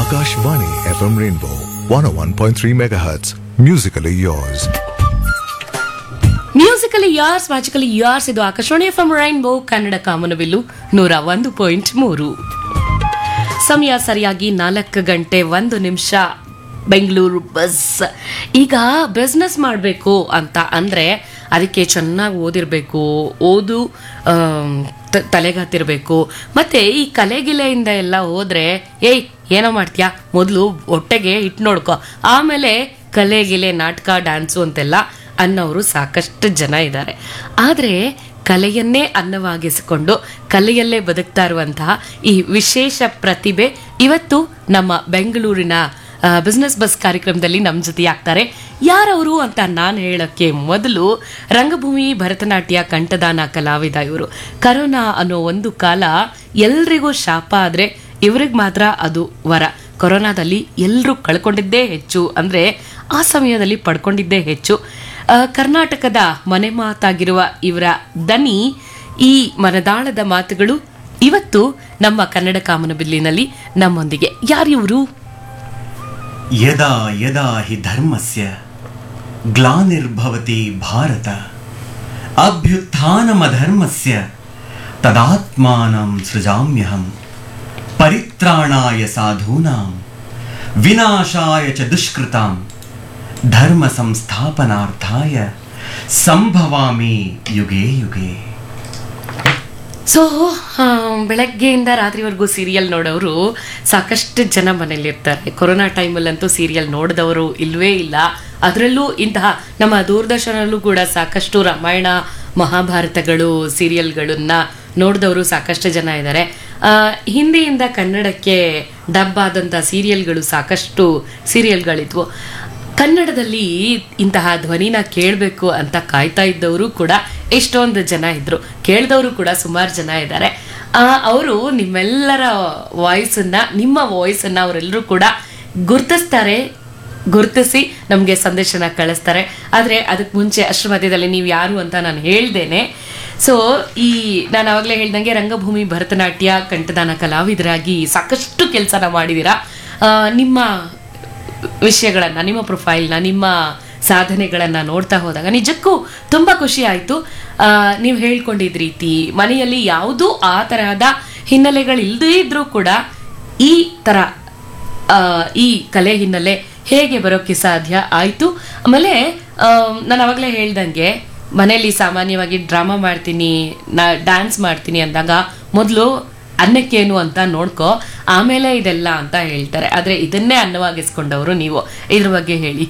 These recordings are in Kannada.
Akashvani FM Rainbow 101.3 MHz. Musically yours. Musically yours magically yours ಇದು Akashvani F M rainbow Kannada ಕಾಮನಬಿಲ್ಲು ನೂರ ಒಂದು ಪಾಯಿಂಟ್ ಮೂರು ಸಮಯ ಸರಿಯಾಗಿ ನಾಲ್ಕು ಗಂಟೆ ಒಂದು ನಿಮಿಷ ಬೆಂಗಳೂರು ಬಸ್ ಈಗ ಬಿಸ್ನೆಸ್ ಮಾಡಬೇಕು ಅಂತ ಅಂದರೆ ಅದಕ್ಕೆ ಚೆನ್ನಾಗಿ ಓದಿರಬೇಕು ಓದು ಆಮ್, ತ- ತಲೆಗತ್ತಿರಬೇಕು ಮತ್ತೆ ಈ ಕಲೆಗಿಲೆಯಿಂದ ಎಲ್ಲ ಹೋದ್ರೆ ಏಯ್ ಏನೋ ಮಾಡ್ತೀಯಾ ಮೊದಲು ಹೊಟ್ಟೆಗೆ ಇಟ್ಟು ನೋಡ್ಕೊ ಆಮೇಲೆ ಕಲೆ ಗಿಲೆ ನಾಟಕ ಡ್ಯಾನ್ಸು ಅಂತೆಲ್ಲ ಅನ್ನೋರು ಸಾಕಷ್ಟು ಜನ ಇದ್ದಾರೆ ಆದರೆ ಕಲೆಯನ್ನೇ ಅನ್ನವಾಗಿಸಿಕೊಂಡು ಕಲೆಯಲ್ಲೇ ಬದುಕ್ತಾ ಇರುವಂತಹ ಈ ವಿಶೇಷ ಪ್ರತಿಭೆ ಇವತ್ತು ನಮ್ಮ ಬೆಂಗಳೂರಿನ ಬಿಸ್ನೆಸ್ ಬಸ್ ಕಾರ್ಯಕ್ರಮದಲ್ಲಿ ನಮ್ಮ ಜೊತೆ ಆಗ್ತಾರೆ ಯಾರವರು ಅಂತ ನಾನು ಹೇಳೋಕ್ಕೆ ಮೊದಲು ರಂಗಭೂಮಿ ಭರತನಾಟ್ಯ ಕಂಠದಾನ ಕಲಾವಿದ ಇವರು ಕರೋನಾ ಅನ್ನೋ ಒಂದು ಕಾಲ ಎಲ್ರಿಗೂ ಶಾಪ ಆದರೆ ಇವ್ರಿಗೆ ಮಾತ್ರ ಅದು ವರ ಕೊರೋನಾದಲ್ಲಿ ಎಲ್ಲರೂ ಕಳ್ಕೊಂಡಿದ್ದೇ ಹೆಚ್ಚು ಅಂದರೆ ಆ ಸಮಯದಲ್ಲಿ ಪಡ್ಕೊಂಡಿದ್ದೇ ಹೆಚ್ಚು ಆ, ಕರ್ನಾಟಕದ ಮನೆ ಮಾತಾಗಿರುವ ಇವರ ದನಿ ಈ ಮನದಾಳದ ಮಾತುಗಳು ಇವತ್ತು ನಮ್ಮ ಕನ್ನಡ ಕಾಮನಬಿಲ್ಲಿನಲ್ಲಿ ನಮ್ಮೊಂದಿಗೆ ಯಾರಿವರು ಯದಾ ಯದಾ ಹಿ ಧರ್ಮಸ್ಯ ಗ್ಲಾನಿರ್ಭವತಿ ಭಾರತ ಅಭ್ಯುತ್ಥಾನಮಧರ್ಮಸ್ಯ ತದಾತ್ಮಾನಂ ಸೃಜಾಮ್ಯಹಂ ಪರಿತ್ರಾಣಾಯ ಸಾಧೂನಾಂ ವಿನಾಶಾಯ ಚ ದುಷ್ಕೃತಾಂ ಧರ್ಮ ಸಂಸ್ಥಾಪನಾರ್ಥಾಯ ಸಂಭವಾಮಿ ಯುಗೆ ಯುಗೆ ಸೊ ಬೆಳಗ್ಗೆಯಿಂದ ರಾತ್ರಿವರೆಗೂ ಸೀರಿಯಲ್ ನೋಡೋರು ಸಾಕಷ್ಟು ಜನ ಮನೇಲಿರ್ತಾರೆ ಕೊರೋನಾ ಟೈಮಲ್ಲಂತೂ ಸೀರಿಯಲ್ ನೋಡಿದವರು ಇಲ್ವೇ ಇಲ್ಲ ಅದರಲ್ಲೂ ಇಂತಹ ನಮ್ಮ ದೂರದರ್ಶನಲ್ಲೂ ಕೂಡ ಸಾಕಷ್ಟು ರಾಮಾಯಣ ಮಹಾಭಾರತಗಳು ಸೀರಿಯಲ್ಗಳನ್ನ ನೋಡಿದವರು ಸಾಕಷ್ಟು ಜನ ಇದ್ದಾರೆ ಆ, ಹಿಂದಿಯಿಂದ ಕನ್ನಡಕ್ಕೆ ಡಬ್ ಆದಂಥ ಸೀರಿಯಲ್ಗಳು ಸಾಕಷ್ಟು ಸೀರಿಯಲ್ಗಳಿದ್ವು ಕನ್ನಡದಲ್ಲಿ ಇಂತಹ ಧ್ವನಿನ ಕೇಳಬೇಕು ಅಂತ ಕಾಯ್ತಾ ಇದ್ದವರು ಕೂಡ ಎಷ್ಟೊಂದು ಜನ ಇದ್ರು ಕೇಳಿದವರು ಕೂಡ ಸುಮಾರು ಜನ ಇದ್ದಾರೆ ಅವರು ನಿಮ್ಮೆಲ್ಲರ ವಾಯ್ಸನ್ನ ನಿಮ್ಮ ವಾಯ್ಸನ್ನ ಅವರೆಲ್ಲರೂ ಕೂಡ ಗುರ್ತಿಸ್ತಾರೆ ಗುರ್ತಿಸಿ ನಮಗೆ ಸಂದೇಶನ ಕಳಿಸ್ತಾರೆ ಆದರೆ ಅದಕ್ಕೆ ಮುಂಚೆ ಅಷ್ಟರ ಮಧ್ಯದಲ್ಲಿ ನೀವು ಯಾರು ಅಂತ ನಾನು ಹೇಳ್ದೇನೆ ಸೊ ಈ ನಾನು ಆವಾಗಲೇ ಹೇಳ್ದಂಗೆ ರಂಗಭೂಮಿ ಭರತನಾಟ್ಯ ಕಂಠದಾನ ಕಲಾವಿದರಾಗಿ ಸಾಕಷ್ಟು ಕೆಲಸನ ಮಾಡಿದ್ದೀರಾ ಆ, ನಿಮ್ಮ ವಿಷಯಗಳನ್ನ ನಿಮ್ಮ ಪ್ರೊಫೈಲ್ನ ನಿಮ್ಮ ಸಾಧನೆಗಳನ್ನ ನೋಡ್ತಾ ಹೋದಾಗ ನಿಜಕ್ಕೂ ತುಂಬಾ ಖುಷಿ ಆಯ್ತು ಆ, ನೀವು ಹೇಳ್ಕೊಂಡಿದ್ ರೀತಿ ಮನೆಯಲ್ಲಿ ಯಾವುದೂ ಆ ತರಹದ ಹಿನ್ನೆಲೆಗಳಿಲ್ಲದೇ ಇದ್ರೂ ಕೂಡ ಈ ತರ ಆ, ಈ ಕಲೆ ಹಿನ್ನೆಲೆ ಹೇಗೆ ಬರೋಕ್ಕೆ ಸಾಧ್ಯ ಆಯ್ತು ಆಮೇಲೆ ಆ, ನಾನು ಅವಾಗಲೇ ಹೇಳ್ದಂಗೆ ಮನೆಯಲ್ಲಿ ಸಾಮಾನ್ಯವಾಗಿ ಡ್ರಾಮಾ ಮಾಡ್ತೀನಿ ನಾ ಡ್ಯಾನ್ಸ್ ಮಾಡ್ತೀನಿ ಅಂದಾಗ ಮೊದಲು ಅನ್ನಕ್ಕೇನು ಅಂತ ನೋಡ್ಕೊ ಆಮೇಲೆ ಇದೆಲ್ಲ ಅಂತ ಹೇಳ್ತಾರೆ ಆದ್ರೆ ಇದನ್ನೇ ಅನ್ನವಾಗಿಸ್ಕೊಂಡವರು ನೀವು ಇದ್ರ ಬಗ್ಗೆ ಹೇಳಿ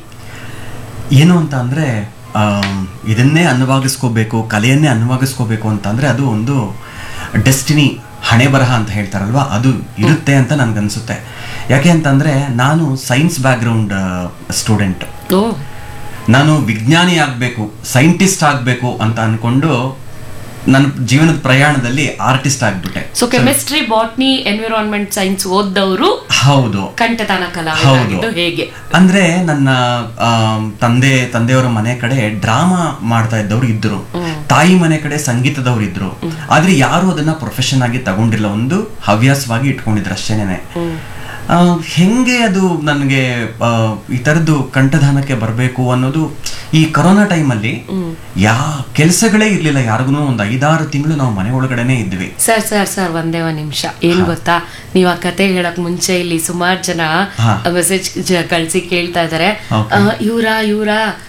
ಏನು ಅಂತ ಅಂದ್ರೆ ಆಮ್, ಇದನ್ನೇ ಅನ್ನವಾಗಿಸ್ಕೋಬೇಕು ಕಲೆಯನ್ನೇ ಅನ್ನವಾಗಿಸ್ಕೋಬೇಕು ಅಂತ ಅಂದ್ರೆ ಅದು ಒಂದು ಡೆಸ್ಟಿನಿ ಹಣೆ ಬರಹ ಅಂತ ಹೇಳ್ತಾರಲ್ವಾ ಅದು ಇರುತ್ತೆ ಅಂತ ನನ್ಗನ್ಸುತ್ತೆ ಯಾಕೆ ಅಂತಂದ್ರೆ ನಾನು ಸೈನ್ಸ್ ಬ್ಯಾಕ್ಗ್ರೌಂಡ್ ಸ್ಟೂಡೆಂಟ್ ಓ ನಾನು ವಿಜ್ಞಾನಿ ಆಗಬೇಕು ಸೈಂಟಿಸ್ಟ್ ಆಗಬೇಕು ಅಂತ ಅನ್ಕೊಂಡು ನನ್ನ ಜೀವನದ ಪ್ರಯಾಣದಲ್ಲಿ ಆರ್ಟಿಸ್ಟ್ ಆಗ್ಬಿಟ್ಟೆ so chemistry botany environment science ಓದ್ದವರು ಹೌದು ಕಂಠದಾನ ಕಲಾವಿದ ಹೌದು ಆಗಿದ್ದು ಹೇಗೆ ಅಂದ್ರೆ ನನ್ನ ಆಮ್, ತಂದೆ ತಂದೆಯವರ ಮನೆ ಕಡೆ ಡ್ರಾಮಾ ಮಾಡ್ತಾ ಇದ್ದವ್ರು ಇದ್ರು ತಾಯಿ ಮನೆ ಕಡೆ ಸಂಗೀತದವ್ರು ಇದ್ರು ಆದ್ರೆ ಯಾರು ಅದನ್ನ ಪ್ರೊಫೆಷನ್ ಆಗಿ ತಗೊಂಡಿಲ್ಲ ಒಂದು ಹವ್ಯಾಸವಾಗಿ ಇಟ್ಕೊಂಡಿದ್ರು ಅಷ್ಟೇನೆ ಆ, ಹೆಂಗೆ ಅದು ನನಗೆ ಈ ತರದ್ದು ಕಂಠದಾನಕ್ಕೆ ಬರಬೇಕು ಅನ್ನೋದು ಈ ಕೊರೋನಾ ಟೈಮಲ್ಲಿ ಯಾ ಕೆಲಸಗಳೇ ಇರ್ಲಿಲ್ಲ ಯಾರಿಗೂ ಒಂದು ಐದಾರು ತಿಂಗಳು ನಾವು ಮನೆ ಒಳಗಡೆನೆ ಇದ್ವಿ ಸರ್ ಸರ್ ಸರ್ ಒಂದೇ ಒಂದ್ ನಿಮಿಷ ಏನ್ ಗೊತ್ತಾ ನೀವ್ ಆ ಕತೆ ಹೇಳಕ್ ಮುಂಚೆ ಇಲ್ಲಿ ಸುಮಾರು ಜನ ಹಾ. ಮೆಸೇಜ್ ಕಳ್ಸಿ ಕೇಳ್ತಾ ಇದಾರೆ Okay. ಇವ್ರ ಇವ್ರ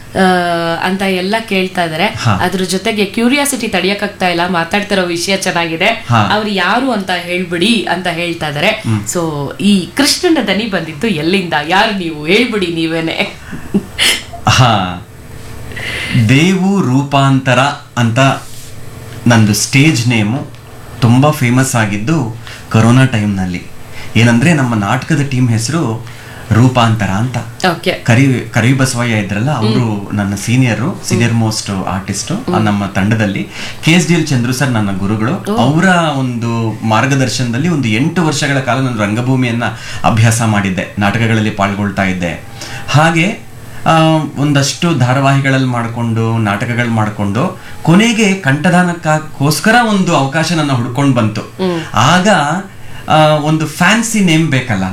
ಅಂತ ಎಲ್ಲ ಕೇಳ್ತಾ ಇದಾರೆ ಹಾ. ಅದ್ರ ಜೊತೆಗೆ ಕ್ಯೂರಿಯಾಸಿಟಿ ತಡಿಯಕ್ಕಾಗ್ತಾ ಇಲ್ಲ ಮಾತಾಡ್ತಿರೋ ವಿಷಯ ಚೆನ್ನಾಗಿದೆ ಹಾ. ಅವ್ರು ಯಾರು ಅಂತ ಹೇಳ್ಬಿಡಿ ಅಂತ ಹೇಳ್ತಾ ಇದಾರೆ ಸೊ ಈ ಕೃಷ್ಣನ ದನಿ ಬಂದಿದ್ದು ಎಲ್ಲಿಂದ ಯಾರು ನೀವು ಹೇಳ್ಬಿಡಿ ನೀವೇನೆ ಹಾ ದೇವು ರೂಪಾಂತರ ಅಂತ ನಂದು ಸ್ಟೇಜ್ ನೇಮು ತುಂಬ ಫೇಮಸ್ ಆಗಿದ್ದು ಕೊರೋನಾ ಟೈಮ್ನಲ್ಲಿ ಏನಂದ್ರೆ ನಮ್ಮ ನಾಟಕದ ಟೀಮ್ ಹೆಸರು ರೂಪಾಂತರ ಅಂತ ಓಕೆ ಕರಿ ಕರಿ ಬಸವಯ್ಯ ಇದ್ರಲ್ಲ ಅವರು ನನ್ನ ಸೀನಿಯರು ಸೀನಿಯರ್ ಮೋಸ್ಟ್ ಆರ್ಟಿಸ್ಟ್ ನಮ್ಮ ತಂಡದಲ್ಲಿ K S D L Chandru sir ನನ್ನ ಗುರುಗಳು ಅವರ ಒಂದು ಮಾರ್ಗದರ್ಶನದಲ್ಲಿ ಒಂದು ಎಂಟು ವರ್ಷಗಳ ಕಾಲ ನಾನು ರಂಗಭೂಮಿಯನ್ನ ಅಭ್ಯಾಸ ಮಾಡಿದ್ದೆ ನಾಟಕಗಳಲ್ಲಿ ಪಾಲ್ಗೊಳ್ತಾ ಇದ್ದೆ ಹಾಗೆ ಆ, ಒಂದಷ್ಟು ಧಾರಾವಾಹಿಗಳಲ್ಲಿ ಮಾಡಿಕೊಂಡು ನಾಟಕಗಳು ಮಾಡಿಕೊಂಡು ಕೊನೆಗೆ ಕಂಠದಾನಕ್ಕೋಸ್ಕರ ಒಂದು ಅವಕಾಶ ನನ್ನ ಹುಡ್ಕೊಂಡು ಬಂತು ಆಗ ಆ, ಒಂದು ಫ್ಯಾನ್ಸಿ ನೇಮ್ ಬೇಕಲ್ಲ